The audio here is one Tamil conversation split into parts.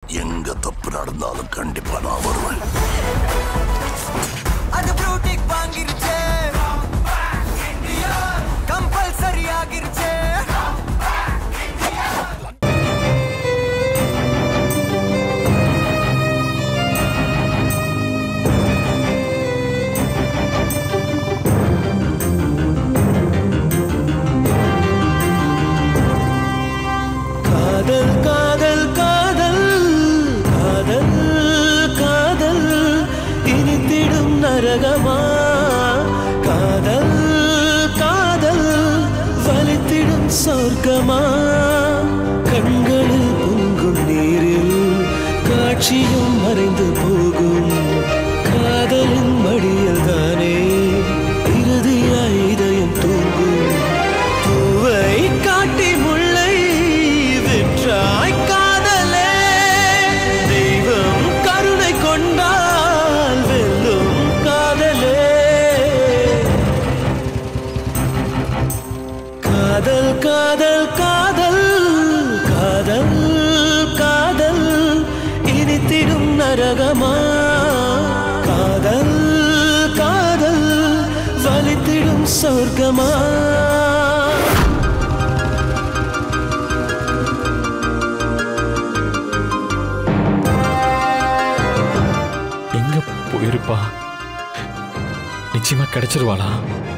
எங்க தப்பு நடந்தாலும் கண்டிப்பா நான் வருவேன் அது ப்ளூடிக் வாங்கிருச்சே கம்பல்சரி ஆகிருச்சே காதல் காதல் காதல் காதல் காதல் இனித்திடும் நரகமா காதல் காதல் வலித்திடும் சொர்க்கமா கண்களில் பொங்கும் நீரில் காட்சியும் மறைந்து போகும் காதலின் மடியில் தானே இறுதியாய் இதயம் தூங்கும் பூவை காட்டி முல்லை விற்றாய் காதலே தெய்வம் கருணை கொண்டால் வெல்லும் காதலே காதல் காதல் காதல் காதல் காதல் இனித்திடும் நரகமா காதல் காதல் வலித்திடும் சொர்க்கமா எங்க போயிருப்பா நிச்சயமா கிடைச்சிருவாளா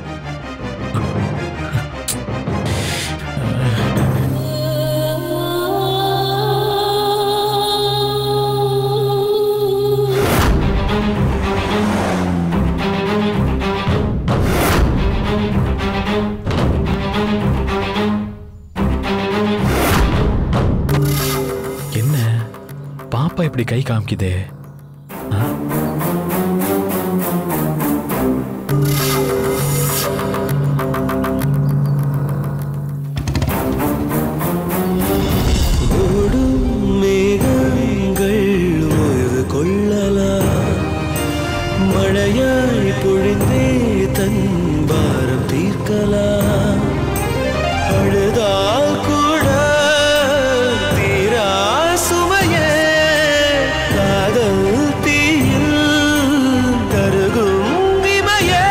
என்ன பாப்பா இப்படி கை காமிக்குதே ஆ? ஓடும் மேகங்கள் ஓய்வு கொள்ளலாம் மழையாய் பொழிந்தே தன் பாரம் தீர்க்கலாம் அழுதால் கூட தீரா சுமையே காதல் தீயில் கருகும் இமையே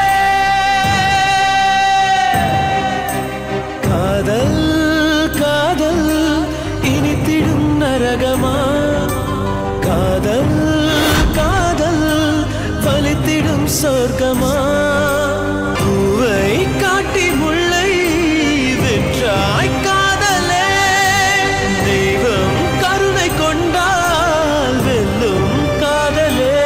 காதல் காதல் இனித்திடும் நரகமா காதல் காதல் வலித்திடும் சொர்க்கமா பூவை காட்டி முல்லை விற்றாய் காதலே தெய்வம் கருணை கொண்டால் வெல்லும் காதலே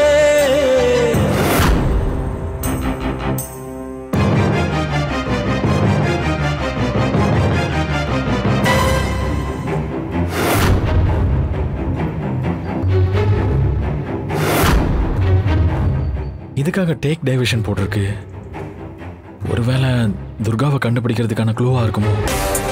இதுக்காக டேக் டைவர்ஷன் போட்டிருக்கு ஒருவேளை துர்காவை கண்டுபிடிக்கிறதுக்கான க்ளூவா இருக்குமோ